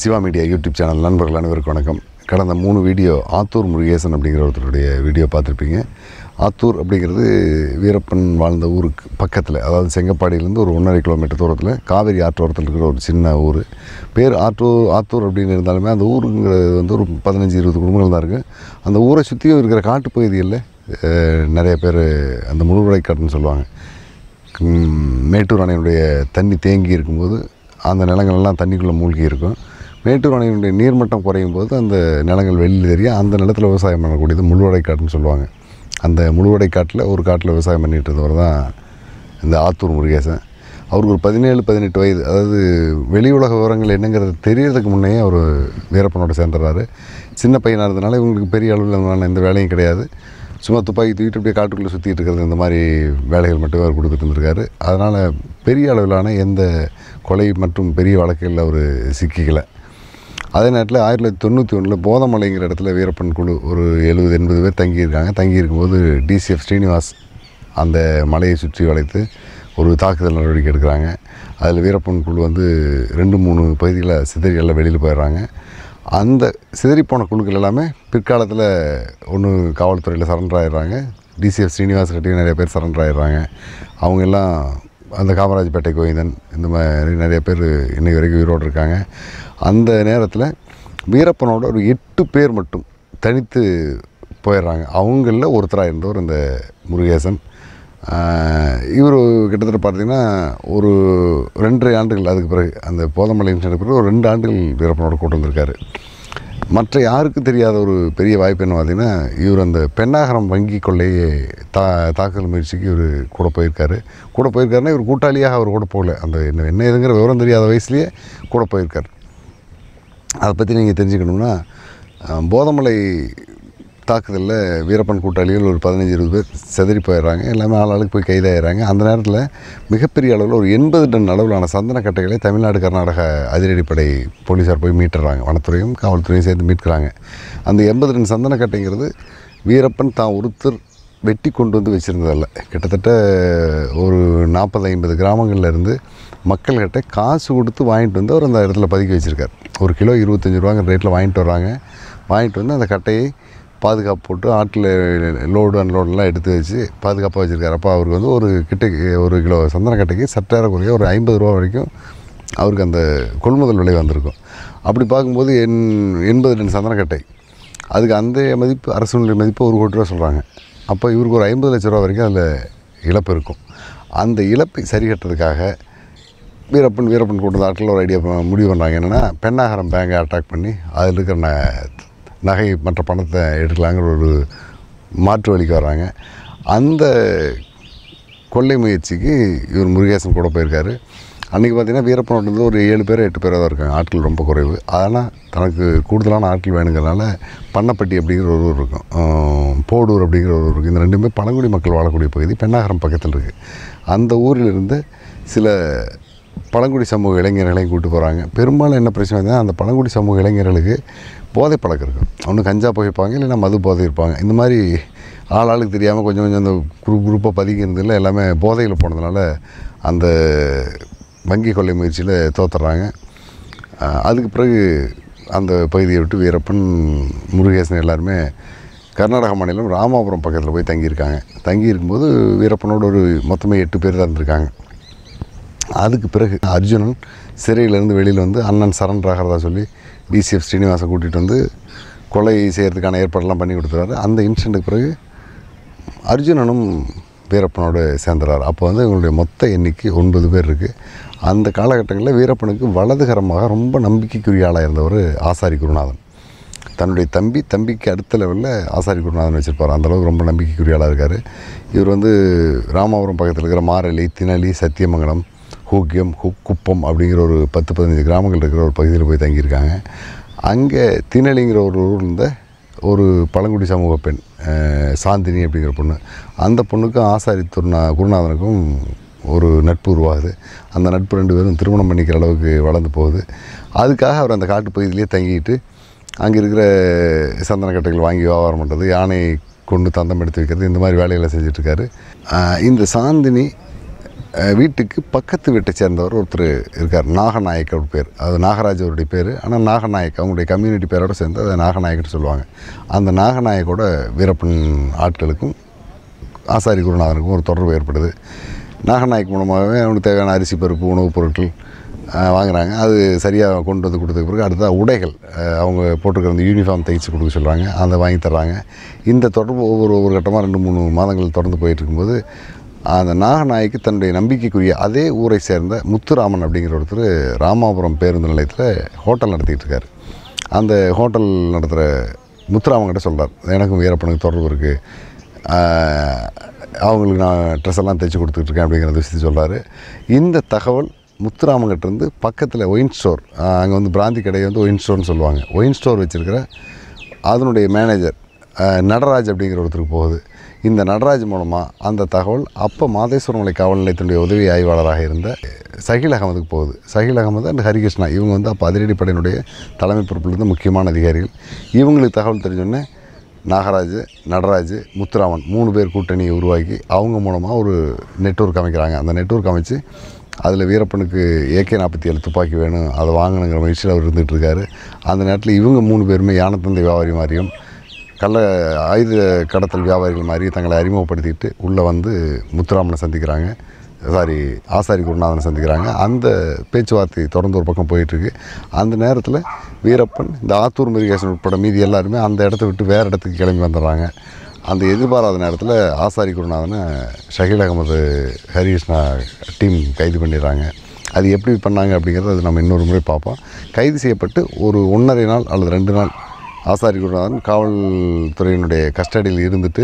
Siva media YouTube channel நண்பர்கள் அனைவருக்கும் வணக்கம் கடந்த மூணு வீடியோ ஆத்தூர் முருகேசன் அப்படிங்கிற ஒருத்தருடைய வீடியோ பார்த்துருப்பீங்க ஆத்தூர் அப்படிங்கிறது வீரப்பன் வாழ்ந்த ஊருக்கு பக்கத்தில் அதாவது செங்கப்பாடியிலேருந்து ஒரு ஒன்றரை கிலோமீட்டர் தூரத்தில் காவேரி ஆற்றோரத்தில் இருக்கிற ஒரு சின்ன ஊர் பேர் ஆற்றூர் ஆத்தூர் அப்படின்னு இருந்தாலுமே அந்த ஊருங்கிறது வந்து ஒரு பதினஞ்சு இருபது குடும்பங்கள் தான் இருக்குது அந்த ஊரை சுற்றியும் இருக்கிற காட்டுப்பகுதிகளில் அஹ், நிறைய பேர் அந்த முழுவடைக்காட்டுன்னு சொல்லுவாங்க ம், மேட்டூர் அணையினுடைய தண்ணி தேங்கி இருக்கும்போது அந்த நிலங்கள் எல்லாம் தண்ணிக்குள்ளே மூழ்கி இருக்கும் மேட்டூர் அணையினுடைய நீர்மட்டம் குறையும் போது அந்த நிலங்கள் வெளியில் தெரியும் அந்த நிலத்தில் விவசாயம் பண்ணக்கூடியது முழுவடைக்காட்டுன்னு சொல்லுவாங்க அந்த முழுவடைக்காட்டில் ஒரு காட்டில் விவசாயம் பண்ணிட்டு இருந்தவர் தான் இந்த ஆத்தூர் முருகேசன் அவருக்கு ஒரு பதினேழு பதினெட்டு வயது அதாவது வெளி உலக விவரங்கள் என்னங்கிறது தெரியறதுக்கு முன்னே அவர் வீரப்பனோட சேர்ந்துடுறாரு சின்ன பையனாக இருந்தனால இவங்களுக்கு பெரிய அளவில் எந்த வேலையும் கிடையாது சும்மா துப்பாக்கி தூக்கிட்டு அப்படியே காட்டுக்குள்ளே சுற்றிட்டு இருக்கிறது இந்த மாதிரி வேலைகள் மட்டுமே அவர் கொடுத்துட்டு இருந்திருக்காரு அதனால் பெரிய அளவிலான எந்த கொலை மற்றும் பெரிய வழக்குகளில் அவர் சிக்கிக்கலை அதே நேரத்தில் ஆயிரத்தி தொள்ளாயிரத்தி தொண்ணூற்றி ஒன்றில் போதமலைங்கிற இடத்துல வீரப்பன் குழு ஒரு எழுபது எண்பது பேர் தங்கியிருக்காங்க தங்கியிருக்கும்போது டிசிஎஃப் ஸ்ரீனிவாஸ் அந்த மலையை சுற்றி வளைத்து ஒரு தாக்குதல் நடவடிக்கை எடுக்கிறாங்க அதில் வீரப்பன் குழு வந்து ரெண்டு மூணு பகுதிகளை சிதறி எல்லாம் வெளியில் போயிடுறாங்க அந்த சிதறிப்போன குழுக்கள் எல்லாமே பிற்காலத்தில் ஒன்று காவல்துறையில் சரண்டர் ஆயிடுறாங்க டிசிஎஃப் ஸ்ரீனிவாஸ் கட்டி நிறைய பேர் சரண்டர் ஆயிடுறாங்க அவங்க எல்லாம் அந்த காமராஜ்பேட்டை கோவிந்தன் இந்த மாதிரி நிறைய பேர் இன்னைக்கு வரைக்கும் உயிரோடு இருக்காங்க அந்த நேரத்தில் வீரப்பனோட ஒரு எட்டு பேர் மட்டும் தனித்து போயிடுறாங்க அவங்களில் ஒருத்தராக இருந்தவர் இந்த முருகேசன் இவர் கிட்டத்தட்ட பார்த்தீங்கன்னா ஒரு ரெண்டரை ஆண்டுகள் அதுக்கு பிறகு அந்த போதமலை இன்சிடென்ட் பிறகு ஒரு ரெண்டு ஆண்டுகள் வீரப்பனோட கூட்டு வந்திருக்காரு மற்ற யாருக்கு தெரியாத ஒரு பெரிய வாய்ப்பு என்ன பார்த்தீங்கன்னா இவர் அந்த பெண்ணாகரம் வங்கி கொள்ளையை தா தாக்குதல் முயற்சிக்கு இவர் கூட போயிருக்காரு கூட போயிருக்காருன்னா இவர் கூட்டாளியாக அவர் கூட போகல அந்த என்ன என்ன ஏதுங்கிற விவரம் தெரியாத வயசுலேயே கூட போயிருக்கார் அதை பற்றி நீங்கள் தெரிஞ்சுக்கணும்னா அஹ், போதமலை தாக்குதலில் வீரப்பன் கூட்டாளிகள் ஒரு பதினஞ்சு இருபது பேர் செதறி போயிடுறாங்க எல்லாமே ஆளாளுக்கு போய் கைதாயிடுறாங்க அந்த நேரத்தில் மிகப்பெரிய அளவில் ஒரு எண்பது டன் அளவிலான சந்தன கட்டைகளை தமிழ்நாடு கர்நாடக அதிரடிப்படை போலீஸார் போய் மீட்டுறாங்க வனத்துறையும் காவல்துறையும் சேர்ந்து மீட்கிறாங்க அந்த எண்பது டன் சந்தன கட்டைங்கிறது வீரப்பன் தான் ஒருத்தர் வெட்டி கொண்டு வந்து வச்சுருந்ததல்ல கிட்டத்தட்ட ஒரு நாற்பது ஐம்பது கிராமங்கள்ல இருந்து மக்கள்கிட்ட காசு கொடுத்து வாங்கிட்டு வந்து அவர் அந்த இடத்துல பதுக்கி வச்சுருக்கார் ஒரு கிலோ இருபத்தஞ்சி ரூபாங்கிற ரேட்டில் வாங்கிட்டு வர்றாங்க வாங்கிட்டு வந்து அந்த கட்டையை பாதுகாப்பு போட்டு ஆட்டில் லோடு அன்லோடெல்லாம் எடுத்து வச்சு பாதுகாப்பாக வச்சுருக்காரு அப்போ அவருக்கு வந்து ஒரு கிட்ட ஒரு கிலோ சந்தன கட்டைக்கு சற்றேறக்குறைய ஒரு ஐம்பது ரூபா வரைக்கும் அவருக்கு அந்த கொள்முதல் விலை வந்திருக்கும் அப்படி பார்க்கும்போது எண் எண்பது டன் சந்தனக்கட்டை அதுக்கு அந்த மதிப்பு அரசுடைய மதிப்பு ஒரு கோடி ரூபா சொல்கிறாங்க அப்போ இவருக்கு ஒரு ஐம்பது லட்ச ரூபா வரைக்கும் அதில் இழப்பு இருக்கும் அந்த இழப்பை சரி கட்டுறதுக்காக வீரப்பன் வீரப்பன் கூட்ட ஆட்டில் ஒரு ஐடியா ப- முடிவு பண்ணுறாங்க என்னென்னா பெண்ணாகரம் பேங்கை அட்டாக் பண்ணி அதில் இருக்கிற ந நகை மற்ற பணத்தை எடுக்கலாங்கிற ஒரு மாற்று வழிக்கு வர்றாங்க அந்த கொள்ளை முயற்சிக்கு இவர் முருகேசன் கூட போயிருக்காரு அன்றைக்கி பார்த்தீங்கன்னா வீரப்பனோட இருந்து ஒரு ஏழு பேர் எட்டு பேராக தான் இருக்காங்க ஆட்கள் ரொம்ப குறைவு ஆனால் தனக்கு கூடுதலான ஆட்கள் வேணுங்கிறனால பண்ணப்பட்டி அப்படிங்கிற ஒரு ஊர் இருக்கும் ஆஹ் போடூர் அப்படிங்கிற ஒரு ஊர் இருக்குது இந்த ரெண்டுமே பழங்குடி மக்கள் வாழக்கூடிய பகுதி பெண்ணாகரம் பக்கத்தில் இருக்குது அந்த ஊரிலிருந்து சில பழங்குடி சமூக இளைஞர்களையும் கூட்டு போகிறாங்க பெரும்பாலும் என்ன பிரச்சனை வந்து அந்த பழங்குடி சமூக இளைஞர்களுக்கு போதை பழக்கம் இருக்கும் ஒன்று கஞ்சா புகைப்பாங்க இல்லைன்னா மது போதை இருப்பாங்க இந்த மாதிரி ஆள் ஆளுக்கு தெரியாமல் கொஞ்சம் கொஞ்சம் அந்த குரூப் குரூப்பாக பதுக்கிறதுல எல்லாமே போதையில் போனதுனால அந்த வங்கி கொள்ளை முயற்சியில் தோத்துறாங்க அஹ் அதுக்கு பிறகு அந்த பகுதியை விட்டு வீரப்பன் முருகேசன் எல்லாருமே கர்நாடக மாநிலம் ராமாபுரம் பக்கத்தில் போய் தங்கியிருக்காங்க தங்கி இருக்கும்போது வீரப்பனோட ஒரு மொத்தமே எட்டு பேர் தான் இருந்திருக்காங்க அதுக்கு பிறகு அர்ஜுனன் சிறையிலேருந்து வெளியில் வந்து அண்ணன் சரண்டர் ஆகிறதா சொல்லி டிசிஎஃப் ஸ்ரீனிவாசை கூட்டிகிட்டு வந்து கொலை செய்கிறதுக்கான ஏற்பாடெல்லாம் பண்ணி கொடுத்துறாரு அந்த இன்சிடென்ட்டுக்கு பிறகு அர்ஜுனனும் வீரப்பனோடு சேர்ந்துறாரு அப்போ வந்து இவங்களுடைய மொத்த எண்ணிக்கை ஒன்பது பேர் இருக்குது அந்த காலகட்டங்களில் வீரப்பனுக்கு வலதுகரமாக ரொம்ப நம்பிக்கைக்குரிய ஆளாக இருந்தவர் ஆசாரி குருநாதன் தன்னுடைய தம்பி தம்பிக்கு அடுத்த லெவலில் ஆசாரி குருநாதன் வச்சுருப்பார் அந்தளவுக்கு ரொம்ப நம்பிக்கைக்குரிய ஆளாக இருக்கார் இவர் வந்து ராமாபுரம் பக்கத்தில் இருக்கிற மாரளி தினலி சத்தியமங்கலம் ஹூக்கியம் ஹு குப்பம் அப்படிங்கிற ஒரு பத்து பதினஞ்சு கிராமங்கள் இருக்கிற ஒரு பகுதியில் போய் தங்கியிருக்காங்க அங்கே தினலிங்கிற ஒரு ஊரில் இருந்த ஒரு பழங்குடி சமூக பெண் அஹ், சாந்தினி அப்படிங்கிற பொண்ணு அந்த பொண்ணுக்கும் ஆசாரி துருநா குருநாதனுக்கும் ஒரு நட்பு உருவாகுது அந்த நட்பு ரெண்டு பேரும் திருமணம் பண்ணிக்கிற அளவுக்கு வளர்ந்து போகுது அதுக்காக அவர் அந்த காட்டு பகுதியிலேயே தங்கிட்டு அங்கே இருக்கிற சந்தனக்கட்டைகள் வாங்கி வியாபாரம் பண்ணுறது யானை கொண்டு தந்தம் எடுத்து வைக்கிறது இந்த மாதிரி வேலைகளை செஞ்சிட்ருக்காரு இந்த சாந்தினி அஹ், வீட்டுக்கு பக்கத்து வீட்டை சேர்ந்தவர் ஒருத்தர் இருக்கார் நாகநாயக் அவர் பேர் அது நாகராஜ் அவருடைய பேர் ஆனால் நாகநாயக் அவங்களுடைய கம்யூனிட்டி பேரோட சேர்ந்து அதை நாகநாயக்கன்னு சொல்லுவாங்க அந்த நாகநாயக்கோட வீரப்பன் ஆட்களுக்கும் ஆசாரி குருநாதனுக்கும் ஒரு தொடர்பு ஏற்படுது நாகநாயக் மூலமாகவே அவனுக்கு தேவையான அரிசி பருப்பு உணவுப் பொருட்கள் அஹ், வாங்குறாங்க அது சரியாக கொண்டு வந்து கொடுத்ததுக்கு பிறகு அடுத்த உடைகள் அஹ், அவங்க போட்டிருக்கிற அந்த யூனிஃபார்ம் தைச்சு கொடுக்க சொல்கிறாங்க அதை வாங்கி தர்றாங்க இந்த தொடர்பு ஒவ்வொரு ஒவ்வொரு கட்டமாக ரெண்டு மூணு மாதங்கள் தொடர்ந்து போயிட்டு இருக்கும்போது அந்த நாகநாயக்கு தன்னுடைய நம்பிக்கைக்குரிய அதே ஊரை சேர்ந்த முத்துராமன் அப்படிங்கிற ஒருத்தர் ராமாபுரம் பேருந்து நிலையத்தில் ஹோட்டல் நடத்திட்டு இருக்காரு அந்த ஹோட்டல் நடத்துகிற முத்துராமன் கிட்ட சொல்கிறார் எனக்கும் வீரப்பனுக்கு தொடர்பு இருக்குது அவங்களுக்கு நான் ட்ரெஸ் எல்லாம் தைச்சி கொடுத்துட்ருக்கேன் அப்படிங்கிற விஷயத்தை சொல்கிறாரு இந்த தகவல் முத்துராமங்கிட்ட இருந்து பக்கத்தில் ஒயின் ஸ்டோர் அங்கே வந்து பிராந்தி கடையை வந்து ஒயின் ஸ்டோர்னு சொல்லுவாங்க ஒயின் ஸ்டோர் வச்சுருக்கிற அதனுடைய மேனேஜர் அஹ், நடராஜ் அப்படிங்கிற ஒருத்தருக்கு போகுது இந்த நடராஜ் மூலமாக அந்த தகவல் அப்போ மாதேஸ்வரம் மலை காவல் நிலையத்தினுடைய உதவி ஆய்வாளராக இருந்த சஹில் அகமதுக்கு போகுது சஹில் அகமது அண்ட் ஹரிகிருஷ்ணா இவங்க வந்து அப்போ அதிரடிப்படையினுடைய தலைமை பொறுப்பில் இருந்த முக்கியமான அதிகாரிகள் இவங்களுக்கு தகவல் தெரிஞ்சோடனே நாகராஜ் நடராஜ் முத்துராமன் மூணு பேர் கூட்டணியை உருவாக்கி அவங்க மூலமாக ஒரு நெட்வொர்க் அமைக்கிறாங்க அந்த நெட்வொர்க் அமைச்சு அதில் வீரப்பனுக்கு ஏகே நாற்பத்தி ஏழு துப்பாக்கி வேணும் அதை வாங்கணுங்கிற முயற்சியில் அவர் இருந்துகிட்டு இருக்காரு அந்த நேரத்தில் இவங்க மூணு பேருமே யானத்தந்தை வியாபாரி மாதிரியும் கள்ள ஆயுத கடத்தல் வியாபாரிகள் மாதிரி தங்களை அறிமுகப்படுத்திட்டு உள்ளே வந்து முத்துராமனை சந்திக்கிறாங்க சாரி ஆசாரி குருநாதனை சந்திக்கிறாங்க அந்த பேச்சுவார்த்தை தொடர்ந்து ஒரு பக்கம் போயிட்டுருக்கு அந்த நேரத்தில் வீரப்பன் இந்த ஆத்தூர் முருகேசன் உட்பட மீதி எல்லாருமே அந்த இடத்த விட்டு வேறு இடத்துக்கு கிளம்பி வந்துடுறாங்க அந்த எதிர்பாராத நேரத்தில் ஆசாரி குருநாதனை ஷஹீல் அகமது ஹரிகிருஷ்ணா டீம் கைது பண்ணிடுறாங்க அது எப்படி பண்ணாங்க அப்படிங்கிறத அது நம்ம இன்னொரு முறை பார்ப்போம் கைது செய்யப்பட்டு ஒரு ஒன்றரை நாள் அல்லது ரெண்டு நாள் ஆசாரி குருநாதன் காவல்துறையினுடைய கஸ்டடியில் இருந்துட்டு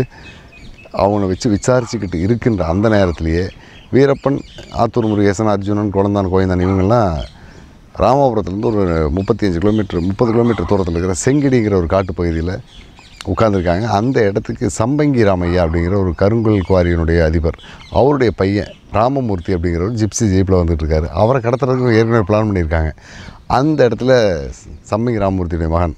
அவனை வச்சு விசாரிச்சுக்கிட்டு இருக்கின்ற அந்த நேரத்திலேயே வீரப்பன் ஆத்தூர் முருகேசன் அர்ஜுனன் குழந்தான் கோயந்தான் இவங்கெல்லாம் ராமபுரத்துலேருந்து ஒரு முப்பத்தி அஞ்சு கிலோமீட்டர் முப்பது கிலோமீட்டர் தூரத்தில் இருக்கிற செங்கிடிங்கிற ஒரு காட்டு பகுதியில் உட்காந்துருக்காங்க அந்த இடத்துக்கு சம்பங்கி ராமையா அப்படிங்கிற ஒரு கருங்கல் குவாரியினுடைய அதிபர் அவருடைய பையன் ராமமூர்த்தி அப்படிங்கிற ஒரு ஜிப்சி ஜீப்பில் வந்துட்டு இருக்காரு அவரை கடத்துறதுக்கு ஏற்கனவே பிளான் பண்ணியிருக்காங்க அந்த இடத்துல சம்பங்கி ராமமூர்த்தியுடைய மகன்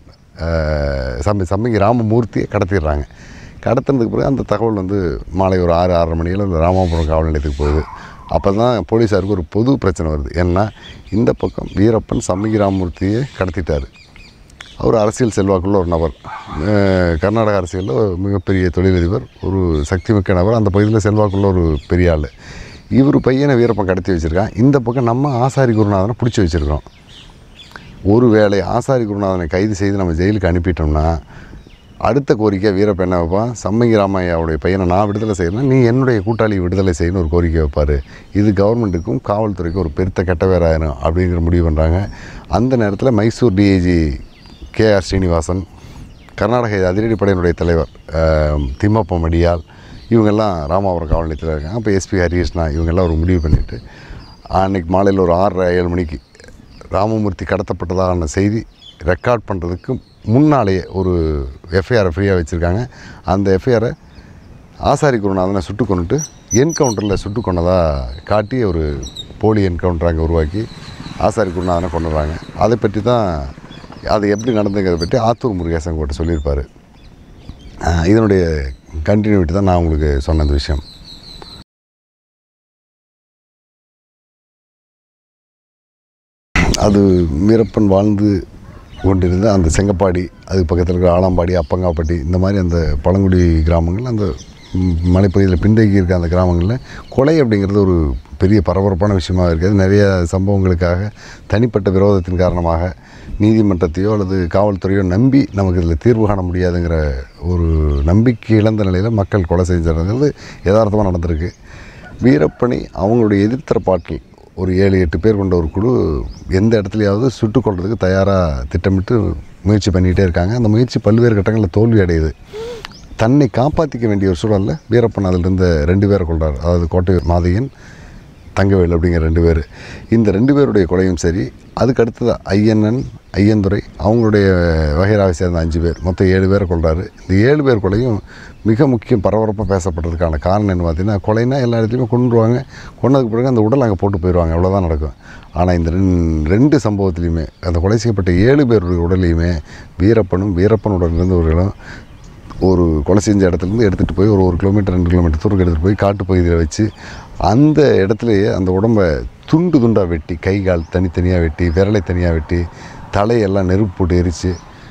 அஹ், சம்பி சம்பங்கி ராமமூர்த்தியை கடத்திடுறாங்க கடத்தினதுக்கு பிறகு அந்த தகவல் வந்து மாலை ஒரு ஆறு ஆறரை மணியில் இந்த ராமாபுரம் காவல் நிலையத்துக்கு போகுது அப்போ தான் போலீஸாருக்கு ஒரு பொது பிரச்சனை வருது ஏன்னா இந்த பக்கம் வீரப்பன் சம்மகி ராமமூர்த்தியை கடத்திட்டார் அவர் அரசியல் செல்வாக்குள்ள ஒரு நபர் அஹ் கர்நாடக அரசியலில் ஒரு மிகப்பெரிய தொழிலதிபர் ஒரு சக்திமிக்க நபர் அந்த பகுதியில் செல்வாக்குள்ள ஒரு பெரிய ஆள் இவர் பையனை வீரப்பன் கடத்தி வச்சுருக்கான் இந்த பக்கம் நம்ம ஆசாரி குருநாதனை பிடிச்சி வச்சுருக்கோம் ஒருவேளை ஆசாரி குருநாதனை கைது செய்து நம்ம ஜெயிலுக்கு அனுப்பிட்டோம்னா அடுத்த கோரிக்கை வீரப்பன் என்ன வைப்பான் சம்மங்கி ராமையாவுடைய பையனை நான் விடுதலை செய்யணும் நீ என்னுடைய கூட்டாளி விடுதலை செய்யணும் ஒரு கோரிக்கை வைப்பார் இது கவர்மெண்ட்டுக்கும் காவல்துறைக்கும் ஒரு பெருத்த கெட்ட பேர் ஆயிரும் அப்படிங்கிற முடிவு பண்ணுறாங்க அந்த நேரத்தில் Mysore DIG K R Srinivasan Karnataka அதிரடிப்படையினுடைய தலைவர் அஹ், திம்மப்ப மடியால் இவங்கெல்லாம் ராமாபுரம் காவல் நிலையத்தில் இருக்காங்க அப்போ எஸ்பி ஹரிகிருஷ்ணா இவங்கெல்லாம் ஒரு முடிவு பண்ணிவிட்டு அன்னைக்கு மாலையில் ஒரு ஆறரை ஏழு மணிக்கு ராமமூர்த்தி கடத்தப்பட்டதான செய்தி ரெக்கார்ட் பண்ணுறதுக்கு முன்னாலேயே ஒரு எஃப்ஐஆரை ஃப்ரீயாக வச்சுருக்காங்க அந்த எஃப்ஐஆரை ஆசாரி குருநாதனை சுட்டு கொண்டுட்டு என்கவுண்டரில் சுட்டு கொண்டதாக காட்டி ஒரு போலி என்கவுண்டர் அங்கே உருவாக்கி ஆசாரி குருநாதனை கொண்டுறாங்க அதை பற்றி தான் அது எப்படி நடந்துங்கிறத பற்றி ஆத்தூர் முருகேசன் கிட்ட சொல்லியிருப்பார் ஆஹ் இதனுடைய கண்டினியூட்டி தான் நான் உங்களுக்கு சொன்ன இந்த விஷயம் அது வீரப்பன் வாழ்ந்து கொண்டிருந்த அந்த செங்கப்பாடி அதுக்கு பக்கத்தில் இருக்கிற ஆலம்பாடி அப்பங்காப்பட்டி இந்த மாதிரி அந்த பழங்குடி கிராமங்கள் அந்த ம், மலைப்பகுதியில் பின்தங்கி இருக்க அந்த கிராமங்களில் கொலை அப்படிங்கிறது ஒரு பெரிய பரபரப்பான விஷயமாக இருக்குது நிறைய சம்பவங்களுக்காக தனிப்பட்ட விரோதத்தின் காரணமாக நீதிமன்றத்தையோ அல்லது காவல்துறையோ நம்பி நமக்கு இதில் தீர்வு காண முடியாதுங்கிற ஒரு நம்பிக்கை இழந்த நிலையில் மக்கள் கொலை செஞ்சிருக்கிறது யதார்த்தமாக நடந்திருக்கு வீரப்பனை அவங்களுடைய எதிர்த்தரப்பாட்டில் ஒரு ஏழு எட்டு பேர் கொண்ட ஒரு குழு எந்த இடத்துலையாவது சுட்டுக் கொள்றதுக்கு தயாராக திட்டமிட்டு முயற்சி பண்ணிகிட்டே இருக்காங்க அந்த முயற்சி பல்வேறு கட்டங்களில் தோல்வி அடையுது தன்னை காப்பாற்றிக்க வேண்டிய ஒரு சூழலில் வீரப்பன் அதில் இருந்த ரெண்டு பேரை கொள்றார் அதாவது கோட்டையூர் மாதையன் தங்கவேல் அப்படிங்கிற ரெண்டு பேர் இந்த ரெண்டு பேருடைய கொலையும் சரி அதுக்கு அடுத்தது ஐயண்ணன் ஐயந்துரை அவங்களுடைய வகைராவை சேர்ந்த அஞ்சு பேர் மொத்தம் ஏழு பேரை கொள்றாரு இந்த ஏழு பேர் கொலையும் மிக முக்கியம் பரபரப்பாக பேசப்படுறதுக்கான காரணம் என்ன பார்த்தீங்கன்னா கொலைனா எல்லா இடத்துலையுமே கொண்டுருவாங்க கொண்டதுக்கு பிறகு அந்த உடல் அங்கே போட்டு போயிடுவாங்க அவ்வளோதான் நடக்கும் ஆனால் இந்த ரெண்- ரெண்டு சம்பவத்துலேயுமே அந்த கொலை செய்யப்பட்ட ஏழு பேருடைய உடலையுமே வீரப்பனும் வீரப்பனுடன் இருந்தவர்களும் ஒரு கொலை செஞ்ச இடத்துலேருந்து எடுத்துகிட்டு போய் ஒரு ஒரு கிலோமீட்டர் ரெண்டு கிலோமீட்டர் தூரம் எடுத்துகிட்டு போய் காட்டு பகுதியில் வச்சு அந்த இடத்துலையே அந்த உடம்பை துண்டு துண்டாக வெட்டி கை கால் தனித்தனியாக வெட்டி விரலை தனியாக வெட்டி தலையெல்லாம் நெருப்பு போட்டு எரித்து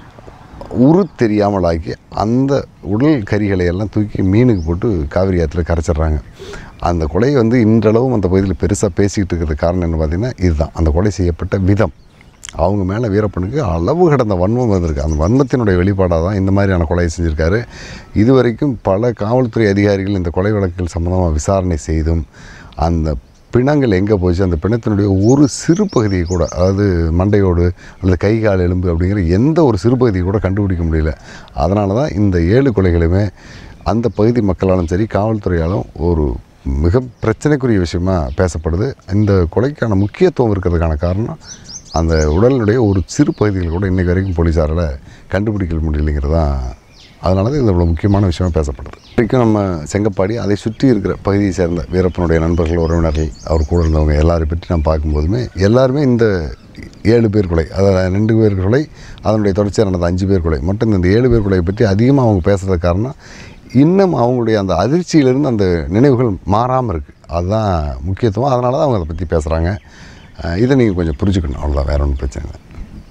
உரு தெரியாமல் ஆக்கி அந்த உடல் கறிகளை எல்லாம் தூக்கி மீனுக்கு போட்டு காவிரி ஆற்றுல கரைச்சிட்றாங்க அந்த கொலை வந்து இன்றளவும் அந்த பகுதியில் பெருசாக பேசிக்கிட்டு இருக்கிறது காரணம் என்ன பார்த்தீங்கன்னா இதுதான் அந்த கொலை செய்யப்பட்ட விதம் அவங்க மேலே வீரப்பனுக்கு அளவு கடந்த வன்மம் வந்திருக்கு அந்த வன்மத்தினுடைய வெளிப்பாடாக தான் இந்த மாதிரியான கொலையை செஞ்சுருக்காரு இதுவரைக்கும் பல காவல்துறை அதிகாரிகள் இந்த கொலை வழக்குகள் சம்மந்தமாக விசாரணை செய்தும் அந்த பிணங்கள் எங்கே போச்சு அந்த பிணத்தினுடைய ஒரு சிறு பகுதியை கூட அதாவது மண்டையோடு அல்லது கை கால் எலும்பு அப்படிங்கிற எந்த ஒரு சிறு பகுதியை கூட கண்டுபிடிக்க முடியல அதனால தான் இந்த ஏழு கொலைகளுமே அந்த பகுதி மக்களாலும் சரி காவல்துறையாலும் ஒரு மிக பிரச்சனைக்குரிய விஷயமா பேசப்படுது இந்த கொலைக்கான முக்கியத்துவம் இருக்கிறதுக்கான காரணம் அந்த உடலினுடைய ஒரு சிறு பகுதிகள் கூட இன்றைக்கு வரைக்கும் போலீஸாரால் கண்டுபிடிக்க முடியலைங்கிறது தான் அதனால தான் இது இவ்வளோ முக்கியமான விஷயமா பேசப்படுது வரைக்கும் நம்ம செங்கப்பாடி அதை சுற்றி இருக்கிற பகுதியை சேர்ந்த வீரப்பனுடைய நண்பர்கள் உறவினர்கள் அவர் கூட இருந்தவங்க எல்லாரை பற்றி நான் பார்க்கும்போதுமே எல்லாருமே இந்த ஏழு பேர் கொலை அதாவது ரெண்டு பேர் கொலை அதனுடைய தொடர்ச்சியாக நடந்த அஞ்சு பேர் கொலை மட்டும் இந்த ஏழு பேர் கொலையை பற்றி அதிகமாக அவங்க பேசுறது காரணம் இன்னும் அவங்களுடைய அந்த அதிர்ச்சியிலிருந்து அந்த நினைவுகள் மாறாமல் இருக்குது அதுதான் முக்கியத்துவம் அதனால தான் அவங்க அதை பற்றி பேசுகிறாங்க அஹ் இதை நீங்கள் கொஞ்சம் புரிஞ்சுக்கணும் அவ்வளோதான் வேற ஒன்றும் பிரச்சனை இல்லை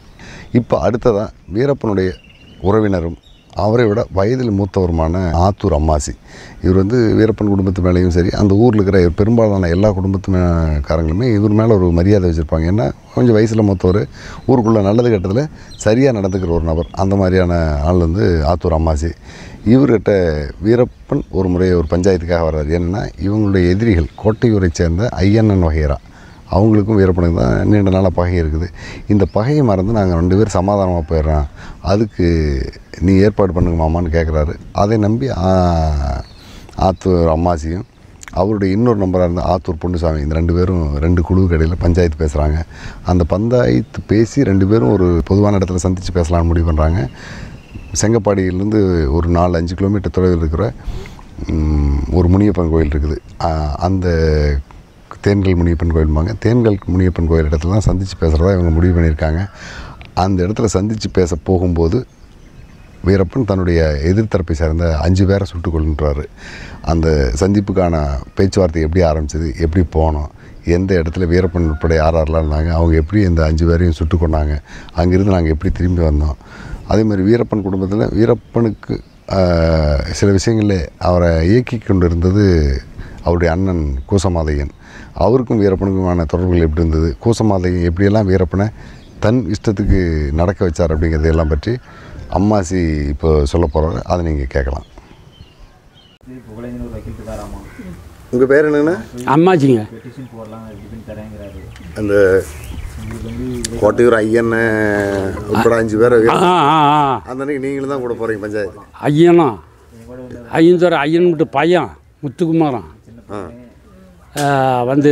இப்போ அடுத்ததாக வீரப்பனுடைய உறவினரும் அவரை விட வயதில் மூத்தவருமான ஆத்தூர் அம்மாசி இவர் வந்து வீரப்பன் குடும்பத்து மேலேயும் சரி அந்த ஊரில் இருக்கிற பெரும்பாலான எல்லா குடும்பத்து மே- காரங்களுமே இவர் மேலே ஒரு மரியாதை வச்சுருப்பாங்க ஏன்னா கொஞ்சம் வயசில் மூத்தவர் ஊருக்குள்ளே நல்லது கெட்டதில் சரியாக நடந்துக்கிற ஒரு நபர் அந்த மாதிரியான ஆள் வந்து ஆத்தூர் அம்மாசி இவர்கிட்ட வீரப்பன் ஒரு முறை ஒரு பஞ்சாயத்துக்காக வர்றாரு என்னென்னா இவங்களுடைய எதிரிகள் கோட்டையூரை சேர்ந்த ஐயண்ணன் வகையரா அவங்களுக்கும் வீரப்பனுக்கு தான் நீண்ட நாளாக பகை இருக்குது இந்த பகையை மறந்து நாங்கள் ரெண்டு பேரும் சமாதானமாக போயிடுறோம் அதுக்கு நீ ஏற்பாடு பண்ணுங்க மாமான்னு கேட்குறாரு அதை நம்பி ஆ- ஆத்தூர் அம்மாசியும் அவருடைய இன்னொரு நம்பராக இருந்த ஆத்தூர் பொன்னுசாமி இந்த ரெண்டு பேரும் ரெண்டு குழு கடையில் பஞ்சாயத்து பேசுகிறாங்க அந்த பஞ்சாயத்து பேசி ரெண்டு பேரும் ஒரு பொதுவான இடத்துல சந்தித்து பேசலாம்னு முடிவு பண்ணுறாங்க செங்கப்பாடியிலேருந்து ஒரு நாலு அஞ்சு கிலோமீட்டர் தொலைவில் இருக்கிற ம், ஒரு முனியப்பன் கோயில் இருக்குது ஆ, அந்த தேன்கள் முனியப்பன் கோயில்பாங்க தேன்கள் முனியப்பன் கோயில் இடத்துல தான் சந்தித்து பேசுகிறதா இவங்க முடிவு பண்ணியிருக்காங்க அந்த இடத்துல சந்தித்து பேச போகும்போது வீரப்பன் தன்னுடைய எதிர்த்தரப்பை சேர்ந்த அஞ்சு பேரை சுட்டுக் கொள்கின்றாரு அந்த சந்திப்புக்கான பேச்சுவார்த்தை எப்படி ஆரம்பிச்சது எப்படி போனோம் எந்த இடத்துல வீரப்பன் உட்பட யார் யாரெல்லாம் இருந்தாங்க அவங்க எப்படி இந்த அஞ்சு பேரையும் சுட்டுக் கொண்டாங்க அங்கிருந்து நாங்கள் எப்படி திரும்பி வந்தோம் அதே மாதிரி வீரப்பன் குடும்பத்தில் வீரப்பனுக்கு ஆஹ், சில விஷயங்களில் அவரை இயக்கி கொண்டு இருந்தது அவருடைய அண்ணன் கூசமாதையன் அவருக்கும் வீரப்பனுக்குமான தொடர்புகள் எப்படி இருந்தது கூசமாதையன் எப்படியெல்லாம் வீரப்பனை தன் இஷ்டத்துக்கு நடக்க வச்சார் அப்படிங்கிறதையெல்லாம் பற்றி அம்மாசி இப்போ சொல்ல போகிறாரு அதை நீங்கள் கேட்கலாம் புகழேந்திர ஒரு வக்கீல் இருக்காராமா உங்கள் பேர் என்னென்னா அம்மாச்சிங்க பெட்டிஷன் போடலாம் ரெடி பண்ணி தரேங்கிறாரு அந்த உங்களுக்கு வந்து கோட்டையூர் ஐயன் உட்பட அஞ்சு பேர் ஆ ஆ ஆ அந்த அன்னைக்கு நீங்களும் தான் கூட போகிறீங்க பஞ்சாயத்து ஐயனா ஐயன் ஐயன் விட்டு பையன் முத்துக்குமாரன் ஆ ஆ, வந்து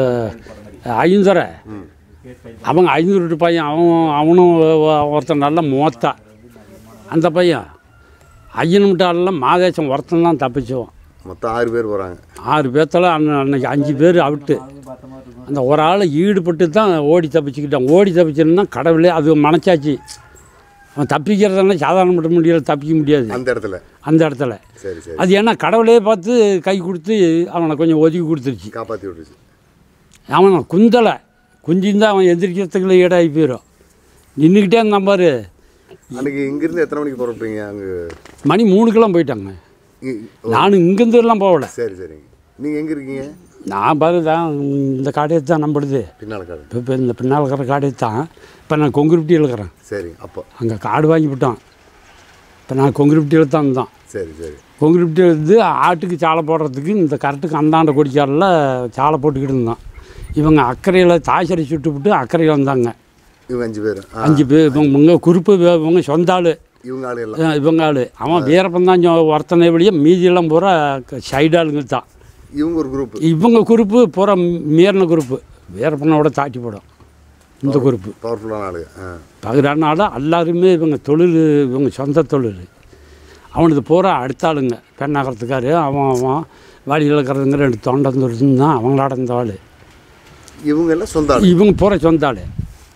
ஐயந்துறை அவங்க ஐநூறு விட்டு பையன் அவன் அவனும் ஒ- ஒருத்தன் நல்ல மோத்தா அந்த பையன் ஐயன் விட்டாலெல்லாம் மாதேசம் ஒருத்தன் தான் தப்பிச்சோம் மொத்தம் ஆறு பேர் போகிறாங்க ஆறு பேர்த்தில் அன்ன அன்னைக்கு அஞ்சு பேர் அவுட்டு அந்த ஒரு ஆள் ஈடுபட்டு தான் ஓடி தப்பிச்சுக்கிட்டான் ஓடி தப்பிச்சிருந்தா கடவுளே அது மனச்சாச்சு அவன் தப்பிக்கிறதுனா சாதாரண மட்டும் முடியல தப்பிக்க முடியாது அந்த இடத்துல அந்த இடத்துல சரி சரி அது ஏன்னா கடவுளே பார்த்து கை கொடுத்து அவனை கொஞ்சம் ஒதுக்கி கொடுத்துருச்சு காப்பாற்றி விட்டுருச்சு அவன் குந்தலை குஞ்சிருந்தா அவன் எந்திரிக்கிறதுக்குள்ள ஈடாகி போயிடும் நின்றுக்கிட்டே இருந்தான் பாரு அன்னைக்கு இங்கேருந்து எத்தனை மணிக்கு புறப்பீங்க அங்கே மணி மூணுக்கெல்லாம் போயிட்டாங்க நானும் இங்கேருந்து எல்லாம் போகல சரி சரிங்க நீங்கள் எங்கே இருக்கீங்க நான் பாரு தான் இந்த காடையை தான் நம்படுது பின்னால் காடு இப்போ இப்போ இந்த பின்னால் இருக்கிற காடையை தான் இப்போ நான் கொங்குருப்பட்டியில் இருக்கிறேன் சரி அப்போ அங்கே காடு வாங்கி விட்டான் இப்போ நான் கொங்குருப்பட்டியில் தான் இருந்தோம் சரி சரி கொங்குருப்பட்டியில் இருந்து ஆட்டுக்கு சாலை போடுறதுக்கு இந்த கரெக்டுக்கு அந்தாண்ட கொடிச்சாலில் சாலை போட்டுக்கிட்டு இருந்தோம் இவங்க அக்கறையில் தாய்சரி சுட்டு விட்டு அக்கறையில் வந்தாங்க இவங்க அஞ்சு பேர் ஆ அஞ்சு பேர் இவங்க இவங்க குறிப்பு இவ- இவங்க சொந்த ஆள் இவங்க ஆளு எல்லாம் இவங்க ஆள் அவன் வீரப்பன் தான் சொ- ஒருத்தனை வெளியே மீதியெல்லாம் பூரா சைடு ஆளுங்க தான் இவங்க ஒரு குரூப் இவங்க குறிப்பு பூரா மீறின குறிப்பு வீரப்பனோட தாட்டி போடும் இந்த குறிப்பு பவர்ஃபுல்லான ஆளு ஆ பகிரானால எல்லாருமே இவங்க தொழில் இவங்க சொந்த தொழில் அவனுக்கு பூரா அடுத்த ஆளுங்க பெண்ணாகிறதுக்காரு அவன் அவன் வாலியில் இருக்கிறதுங்க ரெண்டு தொண்டந்துருந்துன்னு தான் அவங்களோட இந்த ஆள் இவங்க எல்லாம் சொந்த ஆளு இவங்க பூரா சொந்த ஆள்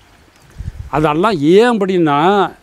அதெல்லாம் ஏன் அப்படின்னா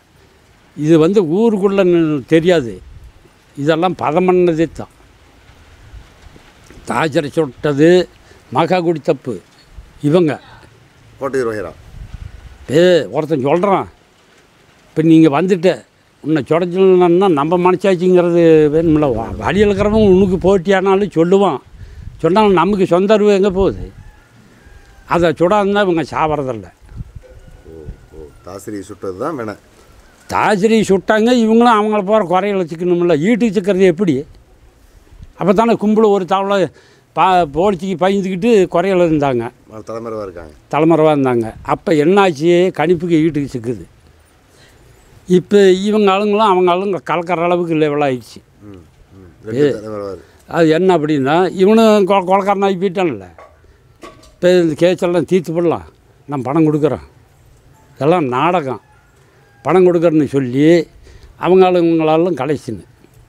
இது வந்து ஊருக்குள்ளே தெரியாது இதெல்லாம் பதம் பண்ணதே தான் தாஜரை சுட்டது மகாகுடி தப்பு இவங்க கோட்டையூர் வகைரா ஏ ஒருத்தன் சொல்கிறான் இப்போ நீங்கள் வந்துட்டு உன்னை சுடச்சினா நம்ம மனசாட்சிங்கிறது வேணுமில்ல வா- வழியில் இருக்கிறவன் உனக்கு போட்டியானாலும் சொல்லுவான் சொன்னாலும் நமக்கு சொந்த அறிவு எங்கே போகுது அதை சுடாதுன்னா இவங்க சாவறதில்ல ஓ ஓ தாசிரி சுட்டது தான் வேணாம் தாசிரி சுட்டாங்க இவங்களும் அவங்கள போகிற குறைகளை வச்சுக்கணுமில்ல ஈட்டுக்கு சிக்கிறது எப்படி அப்போ தானே கும்பல் ஒரு தவளை பா போலிச்சிக்கு பயந்துக்கிட்டு குறையில இருந்தாங்க தலைமறைவாக இருக்காங்க தலைமறைவாக இருந்தாங்க அப்போ என்னாச்சு கணிப்புக்கு ஈட்டுக்கு சிக்குது இப்போ இவங்க ஆளுங்களும் அவங்க ஆளுங்க கலக்கிற அளவுக்கு லெவல் ஆயிடுச்சு ம் ம் ரெண்டு தலைமறைவாக அது என்ன அப்படின்னா இவனும் கொ கொலக்காரன் ஆகி போயிட்டான்ல இப்போ இந்த கேஸெல்லாம் தீர்த்து போடலாம் நான் பணம் கொடுக்குறேன் இதெல்லாம் நாடகம் பணம் கொடுக்குறேன்னு சொல்லி அவங்க ஆளுங்களாலும் கலெக்ஷனு